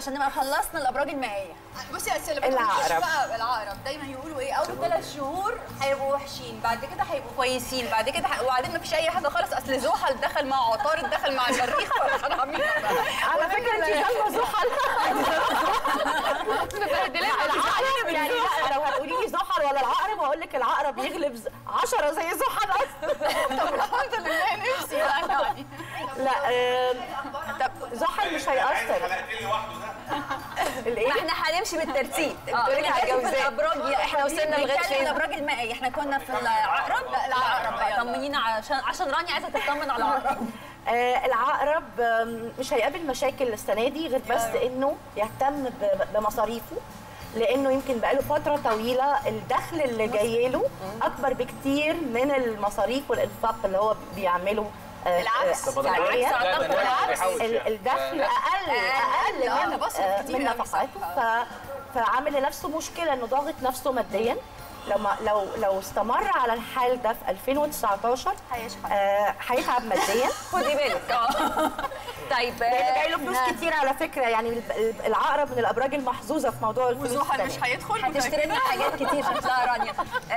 عشان نبقى خلصنا الابراج المائيه بصي يا اسئله ما تقوليش العقرب. بقى العقرب دايما يقولوا ايه اول ثلاث شهور هيبقوا وحشين بعد كده هيبقوا كويسين بعد كده ح- وبعدين ما فيش اي حاجه خالص اصل زحل دخل مع عطارد دخل مع المريخ فحرامين على فكره انت ظالمه زحل لا العقرب يعني لا لو هتقولي لي زحل ولا العقرب هقول لك العقرب يغلب 10 زي زحل اصلا الحمد لله نفسي يعني لا آم، طب زحل مش هيأثر حلقتين لوحده ده الايه ما احنا هنمشي بالترتيب آه، تقولي إحنا على لازم الجوزاء الأبراج، احنا وصلنا لغاية بنتكلم فين؟ الابراج المائيه احنا كنا في العقرب لا، العقرب بقى، يلا. طمنينا عشان عشان رانيا عايزه تطمن على العقرب آه العقرب آم، مش هيقابل مشاكل السنه دي غير بس انه يهتم ب- بمصاريفه لانه يمكن بقاله فتره طويله الدخل اللي جاي له اكبر بكتير من المصاريف والانفاق اللي هو بيعمله آه، بالعكس. آه، طب فعلياً. بالعكس، لا، ده بالعكس. الواحد بيحوش ال- يعني. الدخل لا، اقل اقل آه، من, بصرف آه، كتير من أوي، نفقاته صح. ف فعامل لنفسه مشكله انه ضاغط نفسه ماديا لو ما لو لو استمر على الحال ده في 2019 هيشحن. آه، هيتعب ماديا خدي بالك اه طيب لان جاي له فلوس كتير على فكره يعني ال- ال- العقرب من الابراج المحظوظه في موضوع الفلوس وزحل السنة. مش هيدخل هتشتري لنا حاجات كتير شكلها رانيا